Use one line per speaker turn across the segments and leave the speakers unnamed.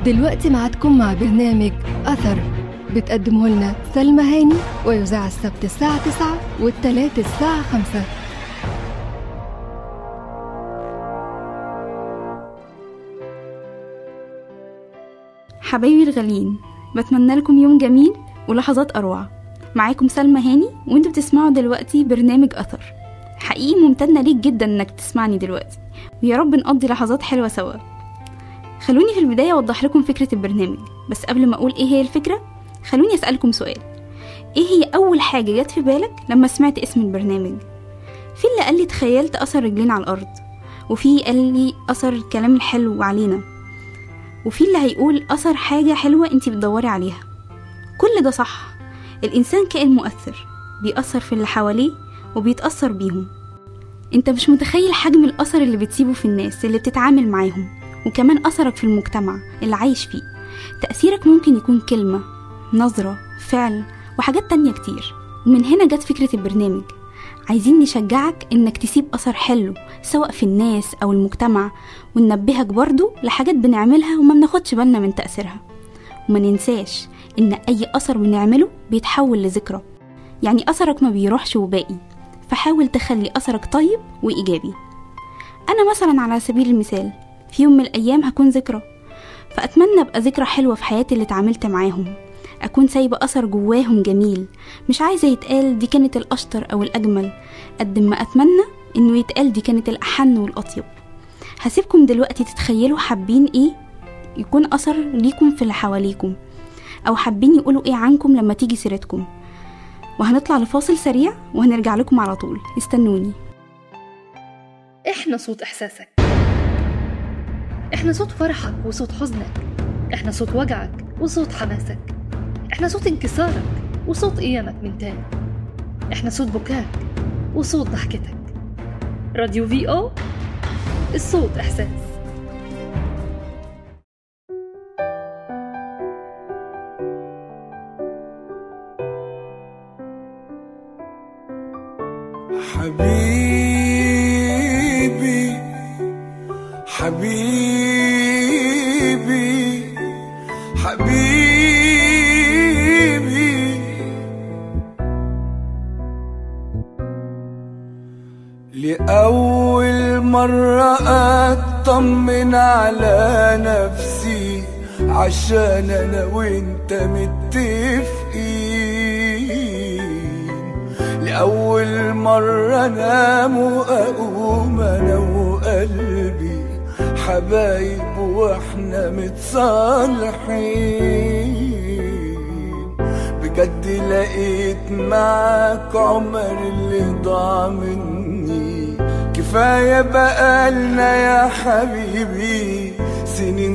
دلوقتي معدكم مع برنامج أثر بتقدمه لنا سلمى هاني ويذاع السبت الساعة 9 والتلات الساعة 5
حبايبي الغاليين بتمنى لكم يوم جميل ولحظات أروع معاكم سلمى هاني وانتوا بتسمعوا دلوقتي برنامج أثر حقيقي ممتنة ليك جدا انك تسمعني دلوقتي ويا رب نقضي لحظات حلوة سوا خلوني في البداية أوضح لكم فكرة البرنامج بس قبل ما أقول إيه هي الفكرة خلوني أسألكم سؤال إيه هي أول حاجة جت في بالك لما سمعت اسم البرنامج في اللي قال لي تخيلت أثر رجلين على الأرض وفي قال لي أثر الكلام الحلو علينا وفي اللي هيقول أثر حاجة حلوة انتي بتدوري عليها كل ده صح الإنسان كائن مؤثر بيأثر في اللي حواليه وبيتأثر بيهم انت مش متخيل حجم الأثر اللي بتسيبه في الناس اللي بتتعامل معاهم وكمان أثرك في المجتمع اللي عايش فيه تأثيرك ممكن يكون كلمة نظرة فعل وحاجات تانية كتير ومن هنا جت فكرة البرنامج عايزين نشجعك انك تسيب اثر حلو سواء في الناس او المجتمع وننبهك برضو لحاجات بنعملها وما بناخدش بالنا من تأثيرها وما ننساش ان اي اثر بنعمله بيتحول لذكرى يعني اثرك ما بيروحش وباقي فحاول تخلي اثرك طيب وايجابي انا مثلا على سبيل المثال في يوم من الايام هكون ذكرى فاتمنى ابقى ذكرى حلوه في حياتي اللي اتعاملت معاهم أكون سايبة أثر جواهم جميل مش عايزة يتقال دي كانت الأشطر أو الأجمل قد ما أتمنى إنه يتقال دي كانت الأحن والأطيب هسيبكم دلوقتي تتخيلوا حابين إيه يكون أثر ليكم في اللي حواليكم أو حابين يقولوا إيه عنكم لما تيجي سيرتكم وهنطلع لفاصل سريع وهنرجع لكم على طول استنوني
احنا صوت احساسك احنا صوت فرحك وصوت حزنك احنا صوت وجعك وصوت حماسك احنا صوت انكسارك وصوت قيامك من تاني احنا صوت بكاك وصوت ضحكتك راديو في او الصوت احساس
حبيبي حبيبي حبيبي لأول مرة أطمن على نفسي عشان أنا وأنت متفقين لأول مرة أنام وأقوم أنا وقلبي حبايب واحنا متصالحين بجد لقيت معاك عمر اللي ضاع مني كفاية بقالنا يا حبيبي سنين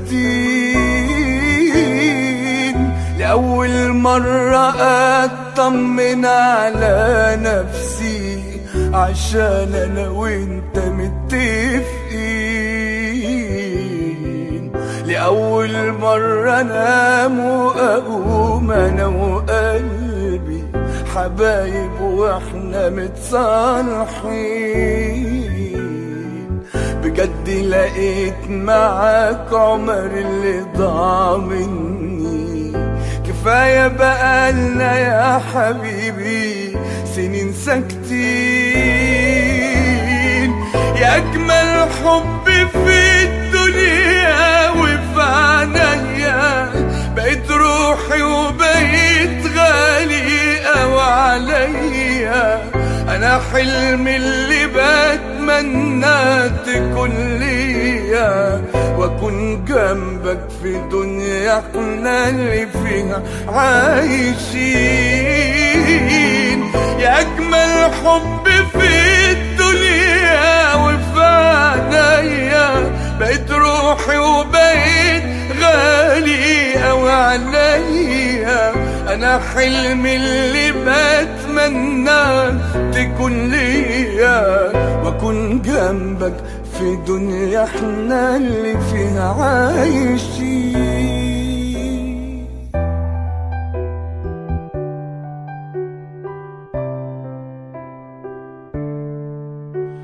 ساكتين لأول مرة أطمن على نفسي عشان أنا وأنت متفقين لأول مرة أنام وأقوم أنا وقلبي حبايب وإحنا متصالحين بجد لقيت معاك عمر اللي ضاع مني كفاية بقالنا يا حبيبي سنين ساكتين يا أجمل حب في الدنيا وفي عينيا بقيت روحي وبقيت غالي أوي عليا أنا حلمي اللي بتمنى تكون ليا وأكون جنبك في دنيا احنا اللي فيها عايشين يا أجمل حب في الدنيا وفي عينيا بقيت روحي وبقيت غالي أوي عليا أنا حلمي اللي بتمنى تكون ليا وأكون جنبك في دنيا احنا اللي فيها عايشين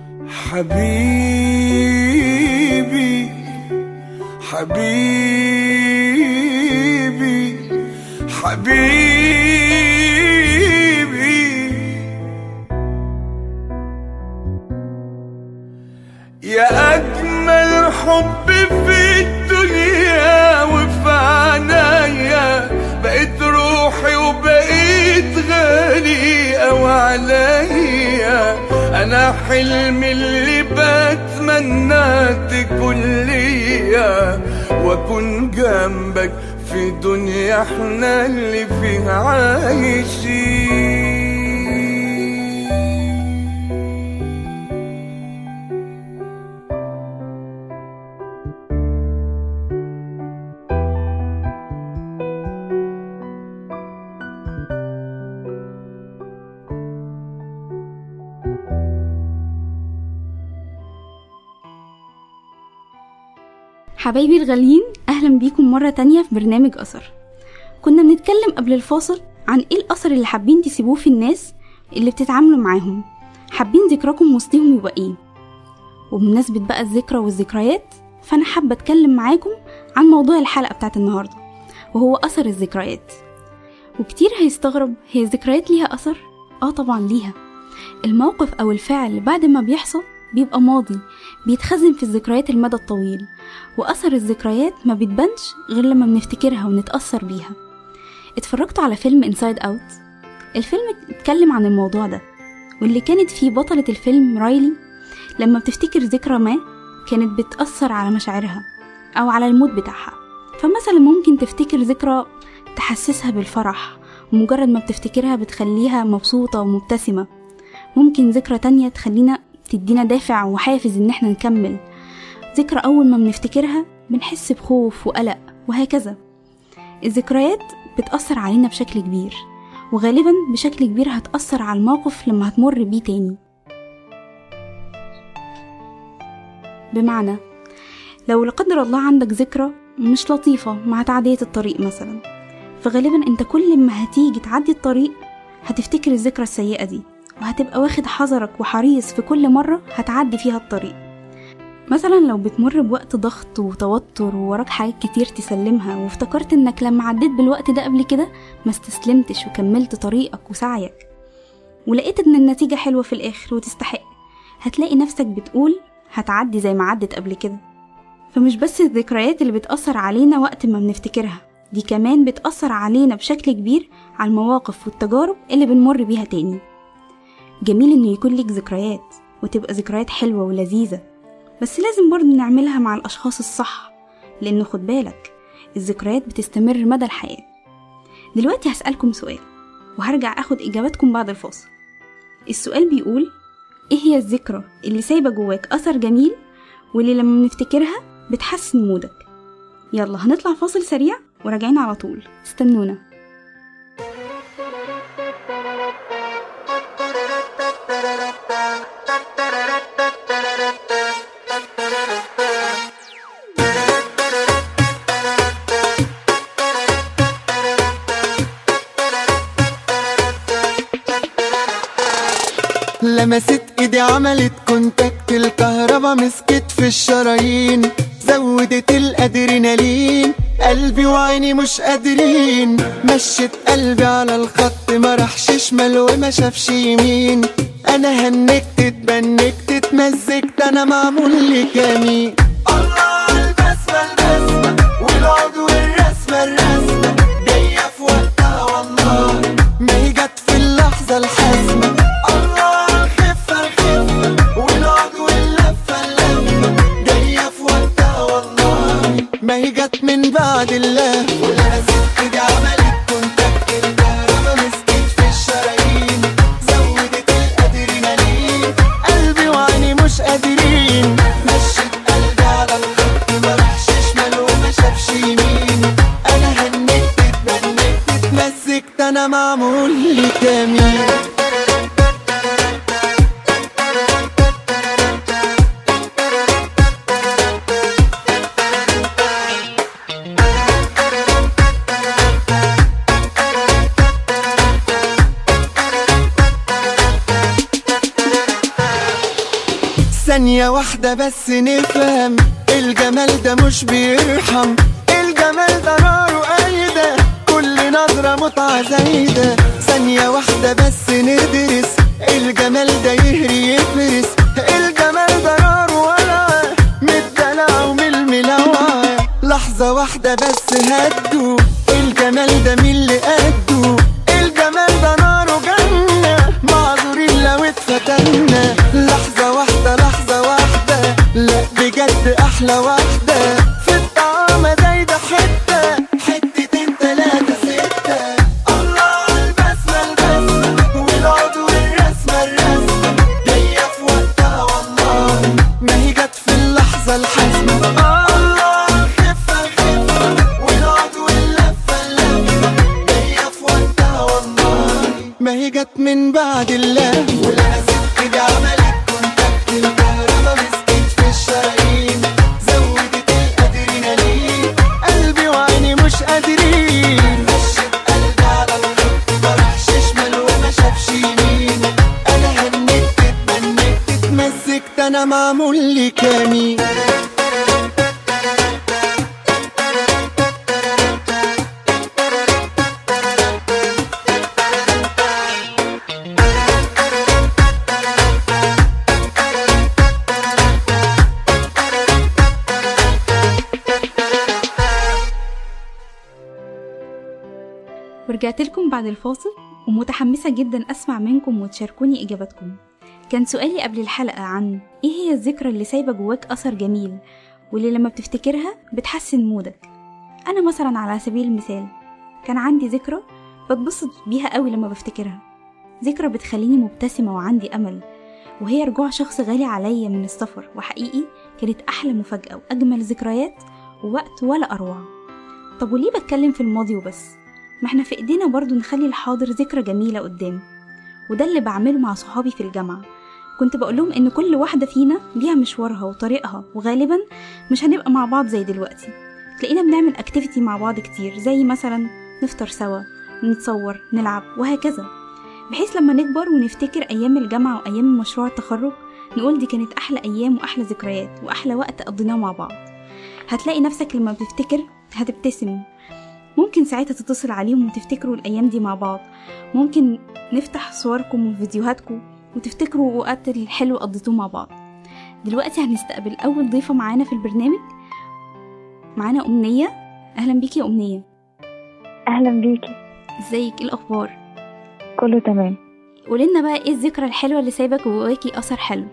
حبيبي حبيبي حبيبي يا أجمل حب في الدنيا وفي عنايا بقيت روحي وبقيت غالي أو عليا أنا حلمي اللي بتمنى تكون ليا وأكون جنبك في دنيا احنا اللي فيها عايشين
حبايبي الغاليين أهلا بيكم مرة تانية في برنامج أثر كنا بنتكلم قبل الفاصل عن إيه الأثر اللي حابين تسيبوه في الناس اللي بتتعاملوا معاهم حابين ذكراكم وسطهم يبقى إيه وبمناسبة بقى الذكرى والذكريات فأنا حابة أتكلم معاكم عن موضوع الحلقة بتاعت النهاردة وهو أثر الذكريات وكتير هيستغرب هي الذكريات ليها أثر؟ آه طبعا ليها الموقف أو الفعل بعد ما بيحصل بيبقى ماضي بيتخزن في الذكريات المدى الطويل وأثر الذكريات ما بتبانش غير لما بنفتكرها ونتأثر بيها اتفرجتوا على فيلم انسايد اوت الفيلم اتكلم عن الموضوع ده واللي كانت فيه بطلة الفيلم رايلي لما بتفتكر ذكرى ما كانت بتأثر على مشاعرها أو على المود بتاعها فمثلا ممكن تفتكر ذكرى تحسسها بالفرح ومجرد ما بتفتكرها بتخليها مبسوطة ومبتسمة ممكن ذكرى تانية تخلينا تدينا دافع وحافز إن احنا نكمل ذكرى أول ما بنفتكرها بنحس بخوف وقلق وهكذا الذكريات بتأثر علينا بشكل كبير وغالبا بشكل كبير هتأثر على الموقف لما هتمر بيه تاني بمعنى لو لا قدر الله عندك ذكرى مش لطيفة مع تعدية الطريق مثلا فغالبا انت كل ما هتيجي تعدي الطريق هتفتكر الذكرى السيئة دي وهتبقى واخد حذرك وحريص في كل مرة هتعدي فيها الطريق مثلا لو بتمر بوقت ضغط وتوتر ووراك حاجات كتير تسلمها وافتكرت انك لما عديت بالوقت ده قبل كده ما استسلمتش وكملت طريقك وسعيك ولقيت ان النتيجة حلوة في الاخر وتستحق هتلاقي نفسك بتقول هتعدي زي ما عدت قبل كده فمش بس الذكريات اللي بتأثر علينا وقت ما بنفتكرها دي كمان بتأثر علينا بشكل كبير على المواقف والتجارب اللي بنمر بيها تاني جميل انه يكون ليك ذكريات وتبقى ذكريات حلوة ولذيذة بس لازم برضه نعملها مع الأشخاص الصح لأنه خد بالك الذكريات بتستمر مدى الحياة دلوقتي هسألكم سؤال وهرجع أخد إجاباتكم بعد الفاصل السؤال بيقول إيه هي الذكرى اللي سايبة جواك أثر جميل واللي لما بنفتكرها بتحسن مودك يلا هنطلع فاصل سريع وراجعين على طول استنونا
لمست ايدي عملت كونتاكت الكهربا مسكت في الشرايين زودت الادرينالين قلبي وعيني مش قادرين مشت قلبي على الخط ما راحش شمال وما شافش يمين انا هنكت اتبنكت اتمزجت انا معمول لي جميل الله على البسمة البسمة والعود والرسمة الرسمة جاية في وقتها والله ما هي جت في اللحظة الحاسمة الله على الخفة الخفة والعود واللفة اللفة جاية في وقتها والله ما هي جت من بعد الله ولازم دي عملت كونتاكت الكهربا مسكت في الشرايين زودت الادرينالين قلبي وعيني مش قادرين مشيت قلبي على الخط ما راحش شمال وما شافش يمين انا هنكت اتبنكت اتمزجت انا معمول لي جميل ثانية واحدة بس نفهم الجمال ده مش بيرحم الجمال ده ناره قايدة كل نظرة متعة زايدة ثانية واحدة بس ندرس الجمال ده يهري يفرس الجمال ده نار ولع من الدلع ومن الملوعة لحظة واحدة بس هدوا الجمال ده مين اللي قده الجمال ده نار وجنة معذورين لو اتفتنا لحظة واحدة لحظة واحدة لا بجد أحلى واحدة في الطعام زايدة حتة حتتين تلاتة ستة الله على البسمة البسمة والعضو الرسمة الرسمة جاية في وقتها والله ما هي جت في اللحظة الحاسمة الله على الخفة الخفة والعضو اللفة اللفة جاية في وقتها والله ما هي جت من بعد الله ولا ست دي عملت كونتاكت الكهربا مسكت في الشرايين زودت الادرينالين قلبي وعيني مش قادرين مشيت قلبي على الخط ما راحش شمال وما شافش يمين انا هنكت اتمنيت اتمزجت انا معمول لي كمين
ورجعت لكم بعد الفاصل ومتحمسة جدا أسمع منكم وتشاركوني إجاباتكم كان سؤالي قبل الحلقة عن إيه هي الذكرى اللي سايبة جواك أثر جميل واللي لما بتفتكرها بتحسن مودك أنا مثلا على سبيل المثال كان عندي ذكرى بتبسط بيها قوي لما بفتكرها ذكرى بتخليني مبتسمة وعندي أمل وهي رجوع شخص غالي عليا من السفر وحقيقي كانت أحلى مفاجأة وأجمل ذكريات ووقت ولا أروع طب وليه بتكلم في الماضي وبس ما احنا في ايدينا برضو نخلي الحاضر ذكرى جميلة قدام وده اللي بعمله مع صحابي في الجامعة كنت بقولهم ان كل واحدة فينا ليها مشوارها وطريقها وغالبا مش هنبقى مع بعض زي دلوقتي تلاقينا بنعمل اكتيفيتي مع بعض كتير زي مثلا نفطر سوا نتصور نلعب وهكذا بحيث لما نكبر ونفتكر ايام الجامعة وايام مشروع التخرج نقول دي كانت احلى ايام واحلى ذكريات واحلى وقت قضيناه مع بعض هتلاقي نفسك لما بتفتكر هتبتسم ممكن ساعتها تتصل عليهم وتفتكروا الأيام دي مع بعض ممكن نفتح صوركم وفيديوهاتكم وتفتكروا وقت الحلو قضيتوه مع بعض دلوقتي هنستقبل أول ضيفة معانا في البرنامج معانا أمنية أهلا بيكي يا أمنية
اهلا بيكي
ازيك ايه الأخبار
كله تمام
قولنا بقى ايه الذكرى الحلوة اللي سايبة جواكي أثر حلو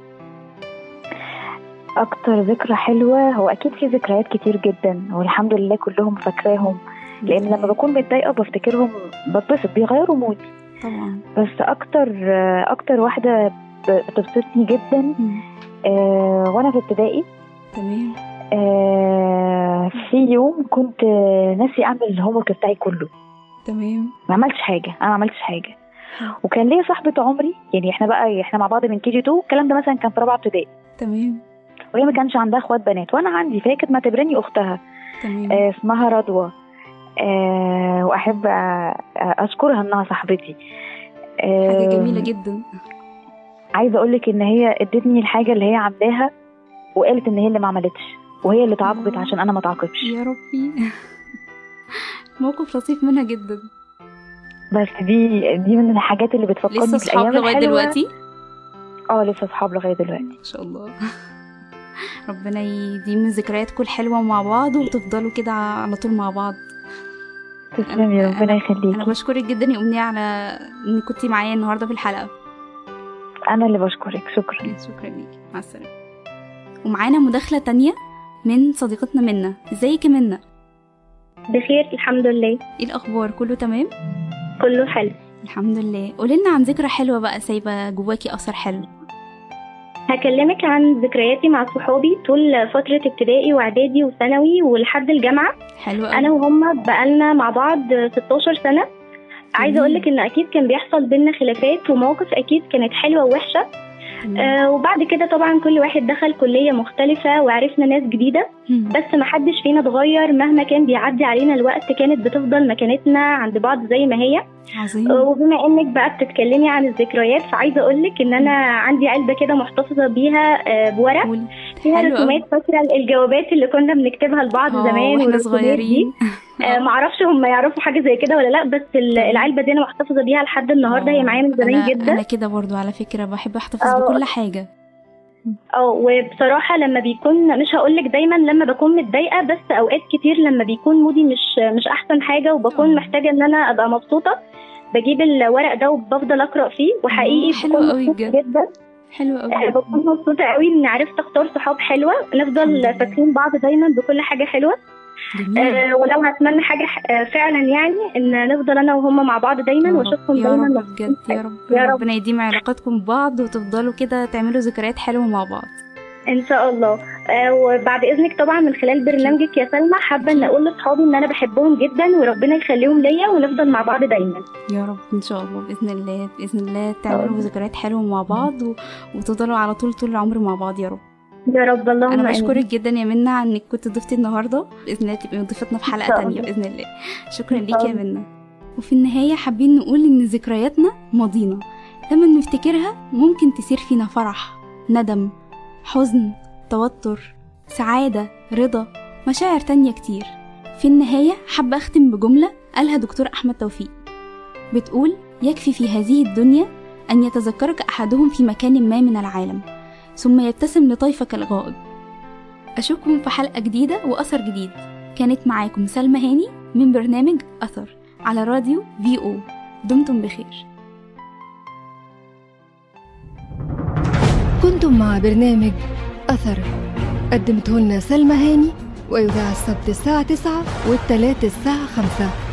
اكتر ذكرى حلوه هو اكيد في ذكريات كتير جدا والحمد لله كلهم فاكراهم لان لما بكون متضايقه بفتكرهم بتبسط بيغيروا مودي
طبعا
بس اكتر اكتر واحده ب- بتبسطني جدا
مم.
آه وانا في ابتدائي
تمام
آه في يوم كنت آه، ناسي اعمل الهوم ورك بتاعي كله
تمام
ما عملتش حاجه انا ما عملتش حاجه وكان ليا صاحبه عمري يعني احنا بقى احنا مع بعض من كي جي 2 الكلام ده مثلا كان في رابعه ابتدائي
تمام
وهي ما كانش عندها اخوات بنات وانا عندي فهي كانت معتبراني اختها
تمام
آه اسمها رضوى آه واحب آه اشكرها انها صاحبتي آه
حاجة جميلة جدا
عايزه اقول لك ان هي ادتني الحاجه اللي هي عاملاها وقالت ان هي اللي ما عملتش وهي اللي اتعاقبت
آه.
عشان انا ما اتعاقبش
يا ربي موقف لطيف منها جدا
بس دي دي من الحاجات اللي بتفكرني
لسه صحاب
بالايام
لغاية
الحلوه
دلوقتي
اه لسه صحاب لغايه دلوقتي
ما شاء الله ربنا يديم ذكرياتكم الحلوة مع بعض وتفضلوا كده على طول مع بعض
تسلمي
أنا-
ربنا
أنا
يخليكي
بشكرك جدا يا أمنية على إنك كنتي معايا النهاردة في الحلقة
انا اللي بشكرك شكرا
شكرا ليكي مع السلامة ومعانا مداخلة تانية من صديقتنا منا ازيك يا منا
بخير الحمد لله
ايه الأخبار كله تمام
كله حلو
الحمد لله قولنا عن ذكرى حلوة بقى سايبة جواكي أثر حلو
هكلمك عن ذكرياتي مع صحابي طول فترة ابتدائي واعدادي وثانوي ولحد الجامعة
حلو أوي.
انا وهم بقالنا مع بعض 16 سنة عايزة اقول لك ان اكيد كان بيحصل بينا خلافات ومواقف اكيد كانت حلوة ووحشة
تمام.
آه وبعد كده طبعا كل واحد دخل كلية مختلفة وعرفنا ناس جديدة
مم.
بس ما حدش فينا اتغير مهما كان بيعدي علينا الوقت كانت بتفضل مكانتنا عند بعض زي ما هي
عظيم
وبما انك بقى بتتكلمي عن الذكريات فعايزه اقول لك ان انا عندي علبه كده محتفظه بيها آه، بورق
قول.
فيها
حلو أوي.
رسومات فاكره الجوابات اللي كنا بنكتبها لبعض
آه،
زمان
واحنا
والرسومات دي
صغيرين
آه، معرفش هم يعرفوا حاجه زي كده ولا لا بس ال- العلبه دي انا محتفظه بيها لحد النهارده هي معايا من زمان
أنا
جدا
انا كده برضو على فكره بحب احتفظ
آه.
بكل حاجه
اه وبصراحة لما بيكون مش هقولك دايما لما بكون متضايقة بس أوقات كتير لما بيكون مودي مش مش أحسن حاجة وبكون
آه.
محتاجة إن أنا أبقى مبسوطة بجيب الورق ده وبفضل أقرأ فيه وحقيقي
آه، حلو
بكون
قوي
مبسوطة
بجد.
جدا
حلو
آه،
قوي
بكون مبسوطة قوي إني عرفت أختار صحاب حلوة
الحمد
نفضل
لله.
فاكرين بعض دايما بكل حاجة حلوة
جميل
آه، ولو هتمنى حاجة آه، فعلا يعني إن نفضل أنا وهم مع بعض دايما
يا رب-
وأشوفهم
يا
دايما
رب
مبسوطين.
بجد يا رب
يا رب.
ربنا يديم علاقاتكم ببعض وتفضلوا كده تعملوا ذكريات حلوه مع بعض
ان شاء الله آه وبعد اذنك طبعا من خلال برنامجك يا سلمى حابه ان اقول لاصحابي ان انا بحبهم جدا وربنا يخليهم ليا ونفضل مع بعض دايما
يا رب ان شاء الله باذن الله باذن الله تعملوا ذكريات حلوه مع بعض و... وتفضلوا على طول طول العمر مع بعض يا رب
يا رب اللهم
انا
آمين.
بشكرك جدا يا منى على انك كنت ضيفتي النهارده باذن الله تبقي ضيفتنا في حلقه
شاء
تانية
الله.
باذن الله شكرا
إن
ليك
شاء
يا
الله.
منى وفي النهايه حابين نقول ان ذكرياتنا ماضينا لما نفتكرها ممكن تثير فينا فرح ندم حزن توتر سعاده رضا مشاعر تانية كتير في النهايه حابه اختم بجمله قالها دكتور احمد توفيق بتقول يكفي في هذه الدنيا ان يتذكرك احدهم في مكان ما من العالم ثم يبتسم لطيفك الغائب أشوفكم في حلقة جديدة وأثر جديد كانت معاكم سلمى هاني من برنامج أثر على راديو في أو دمتم بخير
كنتم مع برنامج أثر قدمته لنا سلمى هاني ويذاع السبت الساعة 9 والتلات الساعة 5